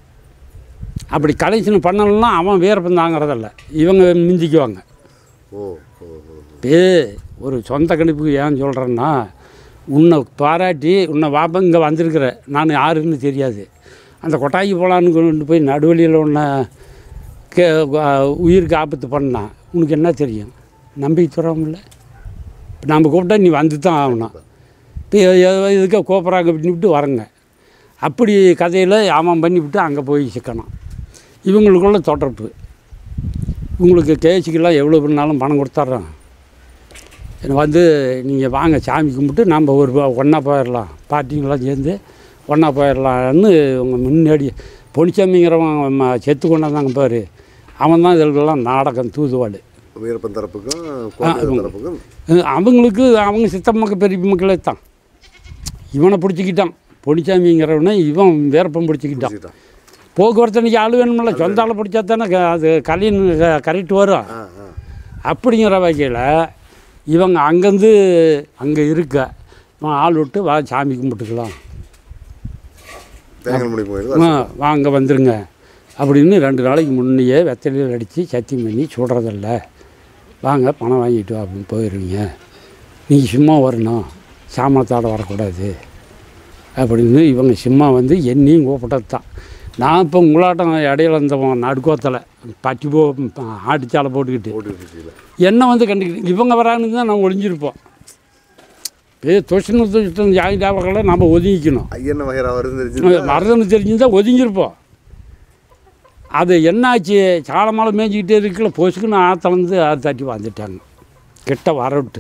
அப்படி கலெக்ஷன் பண்ணலன்னா அவன் வீரப்பம் தாங்கிறதில்ல இவங்க மிஞ்சிக்குவாங்க ஓ ஓ ஓ இப்போ ஒரு சொந்த கணிப்புக்கு ஏன் சொல்கிறேன்னா உன்னை பாராட்டி உன்னை வாப்ப இங்கே வந்திருக்கிற நான் யாருன்னு தெரியாது அந்த கொட்டாய்க்கு போகலான்னு கொண்டு போய் நடுவழியில் உன்னை கே ஆ- உயிருக்கு ஆபத்து பண்ணா உனக்கு என்ன தெரியும் நம்பிக்கை தரோம்ல இப்போ நம்ம கூப்பிட்டா நீ வந்து தான் ஆகணும் இப்போ இதுக்கு கூப்பிட்றாங்க அப்படின்ட்டு வரங்க அப்படி கதையில் ஆமாம் பண்ணிவிட்டு அங்கே போய் சிக்கணும் இவங்களுக்குள்ள தொடர்பு உங்களுக்கு கேஸுக்கெல்லாம் எவ்வளோ பண்ணாலும் பணம் கொடுத்துட்றோம் எனக்கு வந்து நீங்கள் வாங்க சாமி கும்பிட்டு நம்ம ஒரு ஒன்றா போயிடலாம் பார்ட்டிங்கெல்லாம் சேர்ந்து ஒன்றா போயிடலான்னு உங்கள் முன்னாடி பொன்னிச்சாமிங்கிறவன் ம- செத்து கொண்டாந்தாங்க பாரு அவன் தான் இதற்கெல்லாம் நாடகம் தூதுவாள் வீரப்பன் தரப்புக்கும் கோட்டையூர் தரப்புக்கும் அவங்களுக்கு அவங்க சித்தம்மக்க பெரிய மக்களே தான் இவனை பிடிச்சிக்கிட்டான் பொன்னிச்சாமிங்கிறவனை இவன் வேறப்பம் பிடிச்சிக்கிட்டான் வச்சுக்கிட்டான். போக்குவரத்து அன்றைக்கி ஆள் வேணுமில்ல சொந்த ஆளை பிடிச்சா தானே க- அது கலின்னு கரெக்ட் வரும் ஆ ஆ அப்படிங்கிற வகையில் இவங்க அங்கேருந்து அங்கே இருக்க இவன் ஆள் விட்டு வா சாமி கும்பிட்டுக்கலாம் தேங்கல்மணி கோயில் ஆ, வாங்க வந்துருங்க அப்படின்னு ரெண்டு நாளைக்கு முன்னையே வெத்தலையில் அடித்து சத்தியம் பண்ணி சுடுறதில்ல வாங்க பணம் வாங்கிட்டு வா அப்படின்னு போயிடுவீங்க நீங்கள் சும்மா வரணும் சாமனத்தோட வரக்கூடாது அப்படின்னு இவங்க சும்மா வந்து என்னையும் கூப்பிட்டது தான் நான் இப்போ உங்களாட்டம் இடையில இருந்தவன் நடுக்கோத்தில் பட்டி போ ஆட்டுச்சாலை போட்டுக்கிட்டு போட்டுக்கிட்டு இருக்கீங்களா என்ன வந்து கண்டுக்கிட்டு இவங்க வரான்னு தான் நம்ம ஒளிஞ்சிருப்போம் ஏ தொஷன் தொஷன் ஜாயின் ஆவர்களை நம்ம ஒதுங்கிக்கணும் ஐயன் வகைரா வருதுன்னு தெரிஞ்சு மருதன்னு தெரிஞ்சிருந்தால் ஒதுங்கியிருப்போம் அது என்னாச்சு சாலமால மேய்ஞ்சிக்கிட்டே இருக்கல பொசுக்குன்னு ஆத்தலேருந்து அது தட்டி வந்துட்டாங்க கிட்ட வரவிட்டு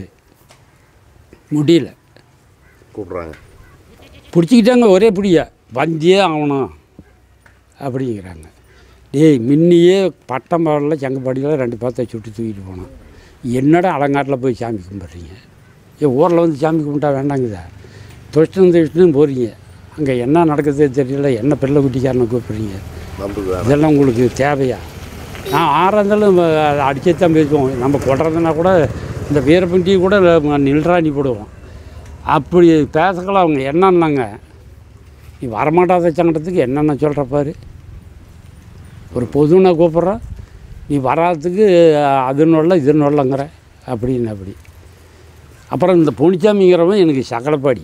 முடியல கூப்பிட்றாங்க பிடிச்சிக்கிட்டாங்க ஒரே பிடிய வந்தியே ஆகணும் அப்படிங்கிறாங்க டேய் முன்னையே பட்டம் பாடல செங்கப்பாடியில் ரெண்டு பேர்த்த சுட்டு தூக்கிட்டு போனோம் என்னடா அலங்காட்டில் போய் சாமி கும்பிட்றீங்க ஏன் ஊரில் வந்து சாமி கும்பிட்டா வேண்டாங்குதா தொஷ்டம் தொஷ்டம் போகிறீங்க அங்கே என்ன நடக்குது தெரியல என்ன பிள்ளை குட்டிக்காரனை கூப்பிட்றீங்க நம்புக்கு வேணாம் இதெல்லாம் உங்களுக்கு தேவையா நான் ஆறாந்தாலும் அடிச்சே தான் பேசுவோம் நம்ம கொட்டுறதுனா கூட இந்த வீரப்பண்டி கூட நில்றாணி போடுவோம் அப்படி பேசக்கலாம் அவங்க என்னன்னாங்க நீ வரமாட்டாத சங்கடத்துக்கு என்னென்ன சொல்கிற பாரு ஒரு பொதுனை கூப்பிட்றோம் நீ வராததுக்கு அது நொல்ல இது நொல்லங்கிற அப்படின்னு அப்படி அப்புறம் இந்த பொனிச்சாமிங்கிறவன் எனக்கு சகலப்பாடி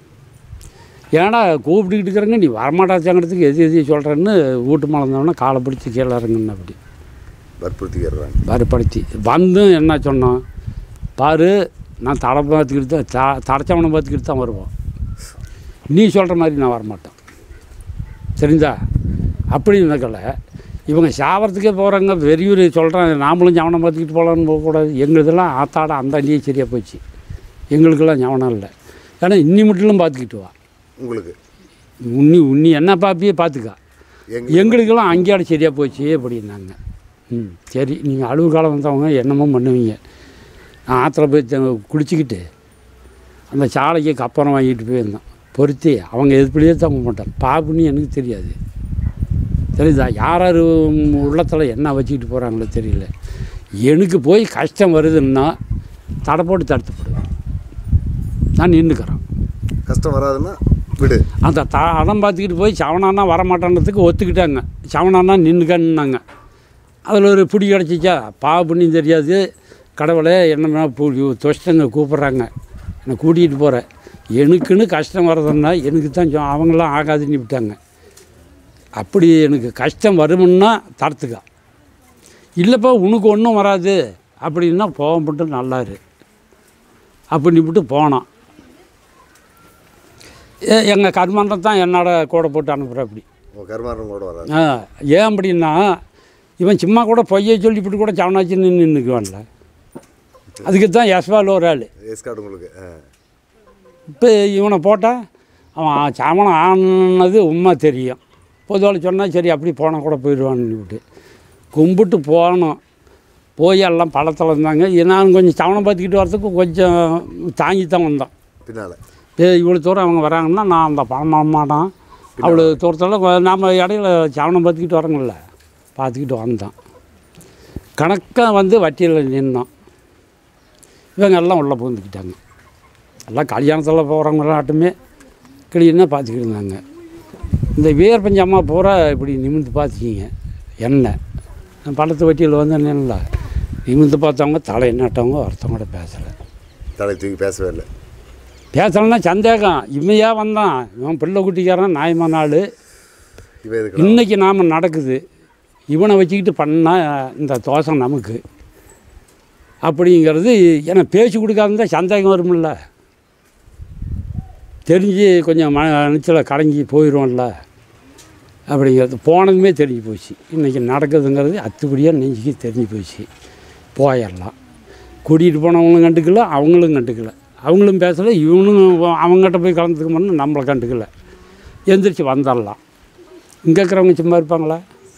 ஏன்னா கூப்பிட்டுக்கிட்டு இருக்கிறங்க நீ வரமாட்டா சங்கடத்துக்கு எது எது சொல்கிறேன்னு வீட்டு மலர்ந்தவொடனே காலை பிடிச்சி கீழே இறங்குன்னு அப்படி வற்புறுத்திக்கிறாங்க வறுப்படுத்தி வந்தும் என்ன சொன்னோம் பாரு நான் தடை பார்த்துக்கிட்டு தான் த தடைச்சவனை பார்த்துக்கிட்டு தான் வருவோம் நீ சொல்கிற மாதிரி நான் வரமாட்டேன் தெரிஞ்சா அப்படி நடக்கல இவங்க சாவறதுக்கே போகிறாங்க வெறியூர் சொல்கிறேன் நாமளும் ஞாபகம் பார்த்துக்கிட்டு போகலான்னு போகக்கூடாது எங்களுதெல்லாம் ஆத்தாட அந்த அண்டியே சரியாக போச்சு எங்களுக்கெல்லாம் ஞாபகம் இல்லை ஏன்னா இன்னி மட்டும் பார்த்துக்கிட்டு வா உங்களுக்கு உன்னி உன்னி என்ன பாப்பியே பார்த்துக்கா எங்க எங்களுக்கெல்லாம் அங்கேயாட சரியாக போச்சு அப்படின்னாங்க ம் சரி நீங்கள் அழுவு காலம் வந்தவங்க என்னமோ பண்ணுவீங்க நான் ஆற்றுல போய் த- குளிச்சுக்கிட்டு அந்த சாலைக்கு கப்பரம் வாங்கிட்டு போயிருந்தேன் பொருத்தி அவங்க எதுப்படியே தங்க மாட்டார் பாப்புன்னு எனக்கு தெரியாது தெரியுதா யார் யார் உள்ளத்தில் என்ன வச்சுக்கிட்டு போகிறாங்களோ தெரியல எனக்கு போய் கஷ்டம் வருதுன்னா தடை போட்டு தடுத்துப்படுவேன் நான் நின்றுக்கிறேன் கஷ்டம் வராதுன்னா விடு அந்த த அடம் பார்த்துக்கிட்டு போய் சவனானா வரமாட்டேன்றதுக்கு ஒத்துக்கிட்டாங்க சவனானா நின்றுக்கன்னாங்க அதில் ஒரு பிடி கிடச்சிச்சா பா புண்ணியம் தெரியாது கடவுளே என்ன தொஷ்டங்க கூப்பிட்றாங்க என்னை கூட்டிகிட்டு போகிறேன் எனக்குன்னு கஷ்டம் வர்றதுன்னா எனக்கு தான் சொ- அவங்களாம் ஆகாதுன்னு விட்டாங்க அப்படி எனக்கு கஷ்டம் வருமுன்னா தடுத்துக்கா இல்லைப்பா உனக்கு ஒன்றும் வராது அப்படின்னா போக மட்டும் நல்லாரு அப்படின்னுட்டு போனோம் எங்கள் கர்மன்றம் தான் என்னோட கூட போட்டு அனுப்புகிற அப்படி உங்கள் கருமாரம் கூட வராது ஆ ஏன் அப்படின்னா இவன் சும்மா கூட பொய்யை சொல்லிவிட்டு கூட சவனாச்சு நின்று நிற்குவான்ல அதுக்கு தான் யஸ்வால் ஒரு ஆள் எஸ்கார்டு உங்களுக்கு ஆ இப்போ இவனை போட்டால் அவன் சமணம் ஆனது உண்மை தெரியும் பொதுவாக சொன்னால் சரி அப்படி போனால் கூட போயிடுவான்னு விட்டு கும்பிட்டு போனோம் போய் எல்லாம் பழத்தில் இருந்தாங்க நான் கொஞ்சம் சவணம் பார்த்துக்கிட்டு வரதுக்கு கொஞ்சம் தாங்கி தான் வந்தோம் பின்னால் ஏ இவ்வளோ தூரம் அவங்க வராங்கன்னா நான் அந்த பணம் மாட்டான் அவ்வளோ தூரத்தில் நாம் இடையில சவணம் பார்த்துக்கிட்டு வரோங்கல்ல பார்த்துக்கிட்டு வந்தோம் கணக்காக வந்து வட்டியில் நின்னோம் இவங்க எல்லாம் உள்ளே பூந்துக்கிட்டாங்க எல்லாம் கல்யாணத்தில் போகிறவங்களாட்டுமே கிளீனாக பார்த்துக்கிட்டு இருந்தாங்க இந்த வீர் பஞ்சம்மா பூரா இப்படி நிமிர்ந்து பார்த்துக்கிங்க என்ன பழத்து வட்டியில் வந்து நின்னல நிமிர்ந்து பார்த்தவங்க தலை நட்டவங்க ஒருத்தவங்க கூட பேசலை தலை தூக்கி பேசவே இல்லை பேசலன்னா சந்தேகம் இவன் ஏன் வந்தான் இவன் பிள்ளை குட்டிக்காரன் நியாயமான ஆள் இவன் எதுக்கு இன்னைக்கு நாம் நடக்குது இவனை வச்சுக்கிட்டு பண்ணால் இந்த தோஷம் நமக்கு அப்படிங்கிறது ஏன்னா பேசி கொடுக்காத சந்தேகம் வரும்ல தெரிஞ்சு கொஞ்சம் ம நிச்சல கலங்கி போயிடுவோம்ல அப்படிங்கிறது போனதுமே தெரிஞ்சு போச்சு இன்றைக்கி நடக்குதுங்கிறது அத்துப்படியாக நெஞ்சுக்கு தெரிஞ்சு போச்சு போயிடலாம் கூட்டிகிட்டு போனவங்களும் கண்டுக்கல அவங்களும் கண்டுக்கல அவங்களும் பேசலை இவனும் அவங்ககிட்ட போய் கலந்துக்கணும்னு நம்மளை கண்டுக்கல எந்திரிச்சு வந்துடலாம் இங்கே இருக்கிறவங்க சும்மா இருப்பாங்களா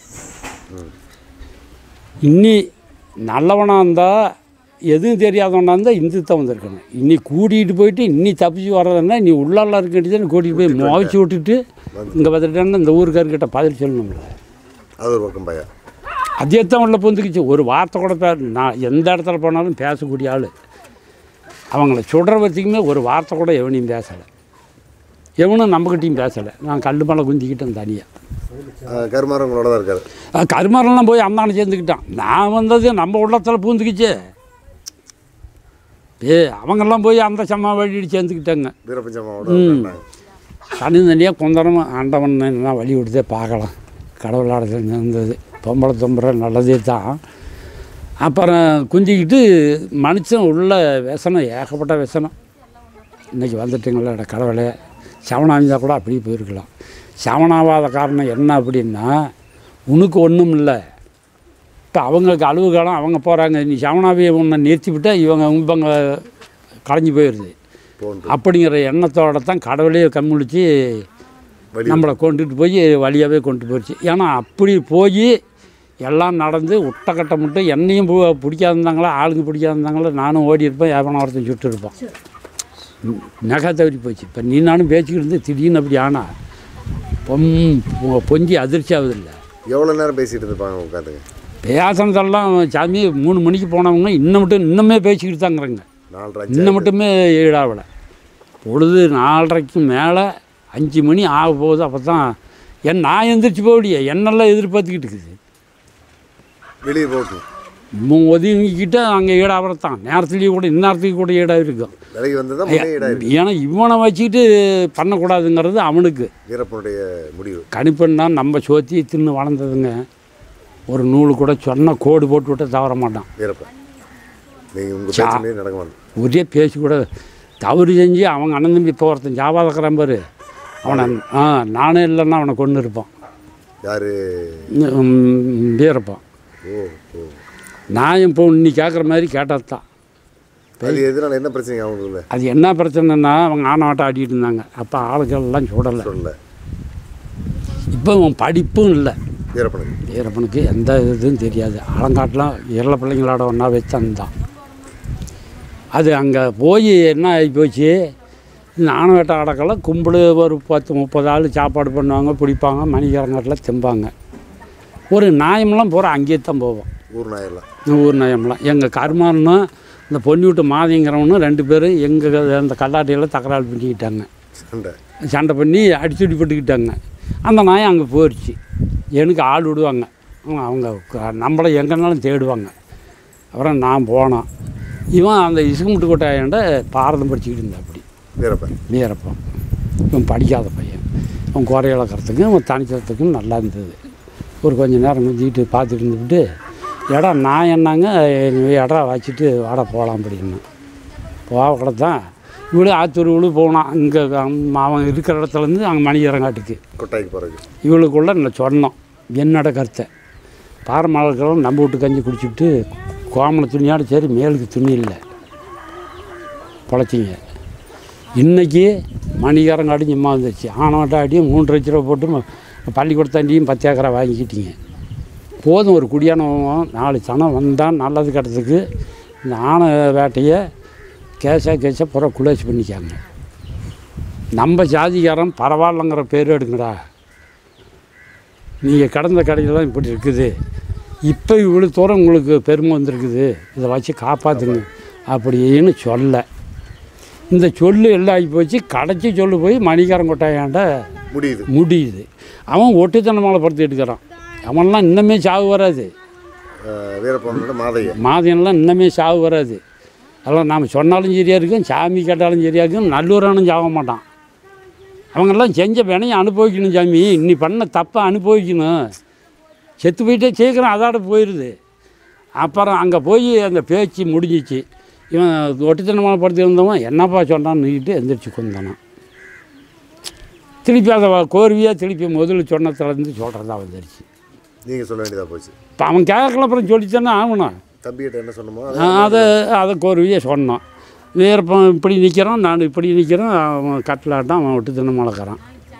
இன்னி நல்லவனாக இருந்தால் எதுவும் தெரியாதவனா இருந்தால் இந்து தான் வந்திருக்கணும் இன்னி கூட்டிகிட்டு போயிட்டு இன்னி தப்பிச்சு வர்றதுன்னா நீ உள்ளால இருக்கிட்டு கூட்டிகிட்டு போய் முளைச்சி விட்டுட்டு இங்கே பார்த்துட்டேன்னா இந்த ஊருக்காரர்கிட்ட பதில் சொல்லணும்ல அது ஒரு பக்கம் பையன் அதே தான் உள்ள புந்துக்குச்சு ஒரு வார்த்தை கூட பே நான் எந்த இடத்துல போனாலும் பேசக்கூடிய ஆள் அவங்கள சுடுற வரைக்குமே ஒரு வார்த்தை கூட எவனையும் பேசலை எவனும் நம்மக்கிட்டையும் பேசலை நான் கல் மேலே குந்திக்கிட்டேன் தனியாக கருமாரம் உங்களோட தான் இருக்காரு கருமாரெல்லாம் போய் அந்தானை சேர்ந்துக்கிட்டான் நான் வந்தது நம்ம உள்ளத்தில் பூந்துக்குச்சு ஏ அவங்கெல்லாம் போய் அந்த சம்மா வழியிட்டு சேர்ந்துக்கிட்டாங்க வீரப்பஞ்சம்மாவோட ம். இருந்தாங்க. தனி தனியாக குந்தரம் ஆண்டவன் என்ன வழி விடுதே பார்க்கலாம் கடவுளாட இருந்தது பொம்பளை தொம்புற நல்லதே தான் அப்புறம் குஞ்சிக்கிட்டு மனுஷன் உள்ள விசனம் ஏகப்பட்ட விசனம் இன்றைக்கி வந்துட்டுங்களே கடவுளே சவனாமிந்தா கூட அப்படியே போயிருக்கலாம் சவனாவாத காரணம் என்ன அப்படின்னா உனக்கு ஒன்றும் இல்லை இப்போ அவங்களுக்கு அழுவு காலம் அவங்க போகிறாங்க நீ சவனாவியை உன்னை நிறுத்தி விட்டால் இவங்க இவங்க களைஞ்சி போயிடுது போன்று அப்படிங்கிற எண்ணத்தோட தான் கடவுளே கண்முழிச்சு வழி நம்மளை கொண்டுட்டு போய் வழியாகவே கொண்டு போயிடுச்சு ஏன்னா அப்படி போய் எல்லாம் நடந்து உட்டக்கட்ட மட்டும் என்னையும் பு- பிடிக்காதிருந்தாங்களா ஆளுங்க பிடிக்காதிருந்தாங்களா நானும் ஓடி இருப்பேன் எவனை ஒருத்தன் சுட்டு இருப்பான் ம், நகை தவறி போச்சு இப்போ நீ நானும் பேசிக்கிட்டு இருந்து திடீர்னு அப்படி ஆனா பொம் பொ- பொங்கி அதிர்ச்சி ஆகுதில்ல எவ்வளோ நேரம் பேசிட்டு இருப்பாங்க உட்காந்துங்க பேசினதெல்லாம் சாமி மூணு மணிக்கு போனவங்க இன்னும் மட்டும் இன்னுமே பேசிக்கிட்டு தாங்கிறேங்க நாலரை இன்னும் மட்டுமே ஈடாகலை பொழுது நாலரைக்கு மேலே அஞ்சு மணி ஆக போகுது அப்போ தான் என் நான் எந்திரிச்சு போகலையே என்னெல்லாம் எதிர்பார்த்துக்கிட்டு இருக்குது வெளியே போட்டு இவன் ஒதுங்கிக்கிட்டு அங்கே ஈடாகிறதான் நேரத்துலேயும் கூட இந்நேரத்துக்கு கூட ஈடாக இருக்கும் விலகி வந்தது தான் முன்னே இடாயிருக்கு ஏன்னா இவனை வச்சுக்கிட்டு பண்ணக்கூடாதுங்கிறது அவனுக்கு வீரப்பனுடைய முடிவு கணிப்பெண்ணா நம்ம சோத்தி தின்னு வளர்ந்ததுங்க ஒரு நூல் கூட சொன்ன கோடு போட்டு விட்டு தவற மாட்டான் வீரப்பன் நீங்கள் உங்கள் சா- பேச்சுலேயே நடக்க மாட்டேன் ஒரே பேசி கூட தவறு செஞ்சு அவங்க அண்ணன் தம்பி இப்போ ஒருத்தன் ஜாவாதக்கிறான் பாரு அவனை ஆ நானே இல்லைன்னா அவனை கொண்டு இருப்பான் யார் வீரப்பான் ஓ ஓ நான் இப்போ நீ கேட்குற மாதிரி கேட்டது தான் அது எதனால என்ன பிரச்சனை அவங்களுக்குள்ள அது என்ன பிரச்சனைன்னா அவங்க ஆணாட்டம் ஆடிட்டு இருந்தாங்க அப்போ ஆளுகள் எல்லாம் சுடலை சொல்லல இப்போ அவன் படிப்பும் இல்லை வீரப்பனுக்கு வீரப்பனுக்கு எந்த இதுவும் தெரியாது அலங்காட்டெலாம் இறல பிள்ளைங்களோட ஒன்றா வச்சான் அது அங்கே போய் என்ன ஆகி போச்சு நானும் வேட்டை அடக்கெல்லாம் கும்பல் ஒரு பத்து முப்பது ஆள் சாப்பாடு பண்ணுவாங்க பிடிப்பாங்க மணிக்கரங்காட்டில் திம்பாங்க ஒரு நாயமெல்லாம் பூரா அங்கேயே தான் போவோம் ஊர் நாயெல்லாம் ஊர் நாயம்லாம் எங்கள் கருமானும் இந்த பொன்னி விட்டு மாதிங்கிறவனும் ரெண்டு பேரும் எங்கள் அந்த கல்லாட்டையில் தகராறு பண்ணிக்கிட்டாங்க சண்டை சண்டை பண்ணி அடிச்சுடி போட்டுக்கிட்டாங்க அந்த நாய் அங்கே போயிடுச்சு எனக்கு ஆள் விடுவாங்க அவங்க- அவங்க க- நம்மளை எங்கேனாலும் தேடுவாங்க அப்புறம் நான் போனோன் இவன் அந்த இசுகுமுட்டு கொட்டாயண்ட பாரதம் படிச்சுக்கிட்டு இருந்தா அப்படி வீரப்பன் வீரப்பன் இவன் படிக்காத பையன் அவன் குறைய இழக்கிறதுக்கும் அவன் தனிச்சத்துக்கும் நல்லா இருந்தது ஒரு கொஞ்ச நேரம் குஞ்சிக்கிட்டு பார்த்துட்டு இருந்துக்கிட்டு இடம் நான் என்னங்க நீ இடம் வச்சுட்டு வாட போகலாம் அப்படின்னு போக தான் இவ்வளோ ஆத்தூர் இவ்வளோ போனான் இங்கே அவன் இருக்கிற இடத்துலேருந்து அங்கே மணிகரங்காட்டுக்கு கொட்டாய்க்கு போகிறதுக்கு இவளுக்குள்ள நான் சொன்னோம் என்னோட கருத்தை பாறை மலர்களும் நம்ம வீட்டு கஞ்சி குடிச்சிட்டு கோமண துணியோட சரி மேலுக்கு துணி இல்லை பொழைச்சிங்க இன்றைக்கி மணிகாரங்காடி சும்மா வந்துருச்சு ஆனவட்டாடியும் மூன்று லட்ச ரூபா போட்டு ம- பள்ளிக்கூடத்தாண்டியும் பத்து ஏக்கரா வாங்கிக்கிட்டீங்க போதும் ஒரு குடியானவன் நாலு சனம் வந்தால் நல்லது கெட்டதுக்கு இந்த ஆணை வேட்டையை கேஸா கேஸா புற குலேசி பண்ணிக்காங்க நம்ம ஜாதிகாரன் பரவாயில்லங்கிற பேர் எடுங்கடா நீங்கள் கடந்த கடையில் இப்படி இருக்குது இப்போ இவ்வளோ தூரம் உங்களுக்கு பெருமை வந்திருக்குது இதை வச்சு காப்பாற்றுங்க அப்படின்னு சொல்ல இந்த சொல்லு எல்லாம் ஆகி போச்சு கடைச்சி சொல்லு போய் மணிக்காரன் கொட்டாயாண்ட முடியுது முடியுது அவன் ஒட்டுத்தனமால படுத்து எடுக்கிறான் அவன்லாம் இன்னமே சாவு வராது வீரப்பனோட மாதைய மாதியெல்லாம் இன்னமே சாவு வராது அதெல்லாம் நாம் சொன்னாலும் சரியாக இருக்கும் சாமி கேட்டாலும் சரியாக இருக்கும் நல்லூரானும் சாக மாட்டான் அவங்கெல்லாம் செஞ்ச வினையை அனுபவிக்கணும் சாமி நீ பண்ண தப்பை அனுபவிக்கணும் செத்து போயிட்டே சீக்கிரம் அதோட போயிடுது அப்புறம் அங்கே போய் அந்த பேச்சு முடிஞ்சிச்சு இவன் ஒட்டுத்தனமான படுத்து இருந்தவன் என்னப்பா சொன்னான்னுக்கிட்டு எந்திரிச்சு கொண்டானான் திருப்பி அதை கோர்வையாக திருப்பி முதல்ல சொன்னதுலேருந்து சொல்கிறதா வந்துருச்சு நீங்கள் சொல்ல வேண்டியதாக போச்சு இப்போ அவன் கேட்கல அப்புறம் சொல்லித்தானே ஆகணும் தம்பிகிட்ட என்ன சொன்னமோ அதை அதை கோருவியே சொன்னோம் வீரப்பன் இப்படி நிற்கிறான் நான் இப்படி நிற்கிறேன் அவன் கட்டிலாட்டம் அவன் விட்டு தின்னு மலக்கிறான்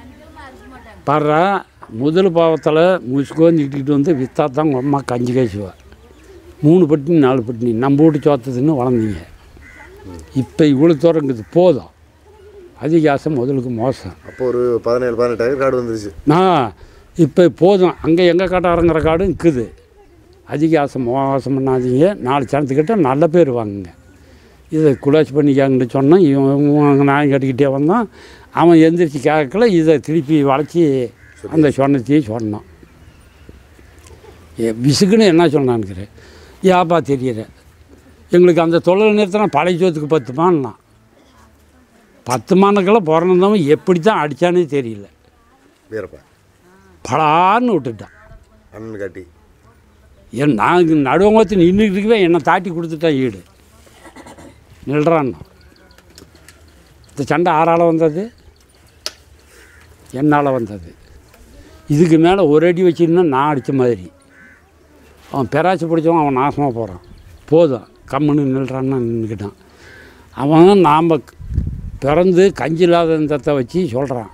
பாடுறா முதல் பாவத்தில் முசுக்கோந்திக்கிட்டு வந்து வித்தா தான் உங்கள் அம்மா கஞ்சி காய்ச்சுவா மூணு பட்டினி நாலு பட்டினி நம்ம வீட்டு சோத்ததுன்னு வளர்ந்தீங்க இப்போ இவ்வளோ தூரங்குது போதும் அதிக ஆசை முதலுக்கு மோசம் அப்போ ஒரு பதினேழு பதினெட்டாயிரம் கார்டு வந்துருச்சு நான் இப்போ போதும் அங்கே எங்கள் காட்டாரங்கிற காடும் இருக்குது அதிக ஆசை மோசம் பண்ணாதீங்க நாலு சனத்துக்கிட்ட நல்ல பேர் வாங்குங்க இதை குலாச்சி பண்ணிக்காங்கன்னு சொன்னோம் இவன் இவன் நாயம் கட்டிக்கிட்டே வந்தான் அவன் எந்திரிச்சு கேட்கல இதை திருப்பி வளைச்சி அந்த சொன்னத்தையும் சொன்னான் ஏ விசுக்குன்னு என்ன சொன்னான்னுக்கிறேன் ஏப்பா தெரியல எங்களுக்கு அந்த தொழில் நிறுத்தினா பழைய சோத்துக்கு பத்துமான்னா பத்துமானுக்கெல்லாம் பிறந்தவன் எப்படி தான் அடித்தானே தெரியல வீரப்பா பலான்னு விட்டுட்டான் அண்ணன் காட்டி என் நான் நடுவங்கத்து நின்றுக்கிட்டு இருக்கவே என்னை தாட்டி கொடுத்துட்டான் ஈடு நில்றான்னா இந்த சண்டை ஆறால் வந்தது என்னால் வந்தது இதுக்கு மேலே ஒரு அடி வச்சிருந்தா நான் அடித்த மாதிரி அவன் பெராச்சி பிடிச்சவன் அவன் நாசமாக போகிறான் போதும் கம்முன்னு நில்றான்னு நின்றுக்கிட்டான் அவன் நாம் பிறந்து கஞ்சி இல்லாத தத்தை வச்சு சொல்கிறான்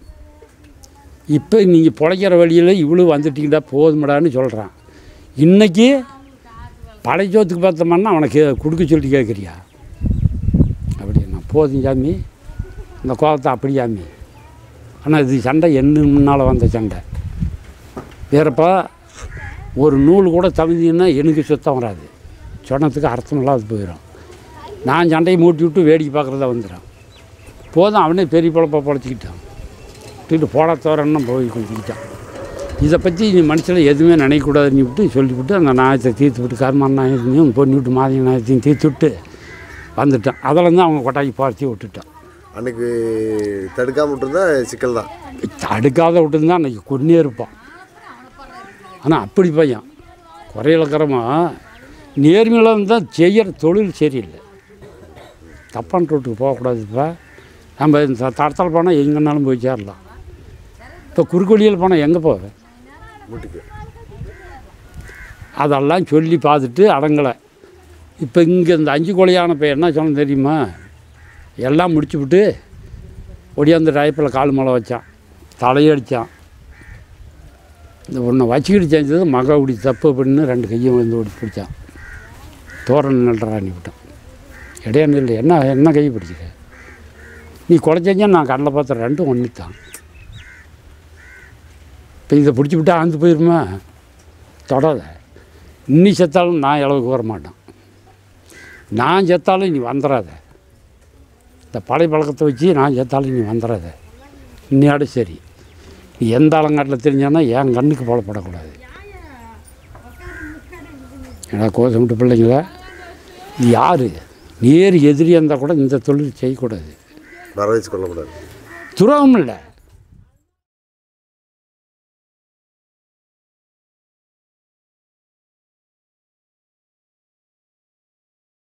இப்போ நீங்கள் பிழைக்கிற வழியில் இவ்வளோ வந்துட்டீங்கடா போதுமடான்னு சொல்கிறான் இன்றைக்கி படைச்சோத்துக்கு பார்த்தோம்னா அவனுக்கு கொடுக்க சொல்லி கேட்குறியா அப்படின்னா போதும் சாமி இந்த கோபத்தை அப்படி சாமி ஆனால் இது சண்டை என்ன முன்னால் வந்த சண்டை வேறப்பா ஒரு நூல் கூட தவிந்தீங்கன்னா எனக்கு சுத்தம் வராது சொன்னதுக்கு அர்த்தம் இல்லாத போயிடும் நான் சண்டையை மூட்டி விட்டு வேடிக்கை பார்க்குறதா வந்துடும் போதும் அவனே பெரிய பொழப்பா பொழைச்சிக்கிட்டான் தூக்கிட்டு போட தோறன்னு போய் குளிச்சுக்கிட்டான் இதை பற்றி நீ மனுஷனை எதுவுமே நினைக்கக்கூடாதுன்னு விட்டு சொல்லிவிட்டு அந்த நாயத்தை தீர்த்து விட்டு கர்ம நாயத்தையும் பொண்ணு விட்டு மாதிரி நாயத்தையும் தீர்த்து விட்டு வந்துட்டான் அதில் அவங்க கொட்டாக்கி பார்த்தி விட்டுட்டான் அன்னைக்கு தடுக்காம விட்டுருந்தா சிக்கல் தான் தடுக்காத விட்டுருந்தா அன்றைக்கி கொன்னே இருப்பான் ஆனால் அப்படி பையன் குறையிலக்கிறமா நேர்மையில் இருந்தால் செய்கிற தொழில் சரியில்லை தப்பான ரோட்டுக்கு போகக்கூடாதுப்பா நம்ம இந்த தடத்தில் போனால் எங்கேனாலும் போய் சேரலாம் இப்போ குறுக்கொழியில் போனால் எங்கே போவேன் வீட்டுக்கு அதெல்லாம் சொல்லி பார்த்துட்டு அடங்கலை இப்போ இங்கே இந்த அஞ்சு கொலையான இப்போ என்ன சொன்ன தெரியுமா எல்லாம் முடிச்சுவிட்டு ஒடியாந்து டைப்பில் கால் மலை வச்சான் தலையடித்தான் இந்த ஒன்றை வச்சுக்கிட்டு செஞ்சது மக இப்படி தப்பு பண்ணு ரெண்டு கையும் வந்து ஓடி பிடிச்சான் தோரணம் நில்றான்னு விட்டான் இடையே நில்லு என்ன என்ன கை பிடிச்சிக்க நீ கொலை செஞ்சா நான் கடலை பார்த்த ரெண்டும் ஒன்று தான் இப்போ இதை பிடிச்சி விட்டா ஆந்து போயிருமா தொடாத இன்னி செத்தாலும் நான் இளவுக்கு வர மாட்டேன் நான் செத்தாலும் நீ வந்துடாத இந்த பழைய பழக்கத்தை வச்சு நான் செத்தாலும் நீ வந்துடாத இன்னையோட சரி நீ எந்த அலங்காட்டில் தெரிஞ்சானா என் கண்ணுக்கு புலப்படக்கூடாது ஏன்னா கோசமிட்டு பிள்ளைங்கள இது யார் நேர் எதிரியாக இருந்தால் கூட இந்த தொழில் செய்யக்கூடாது வர வச்சு கொள்ளக்கூடாது துரோகம் இல்லை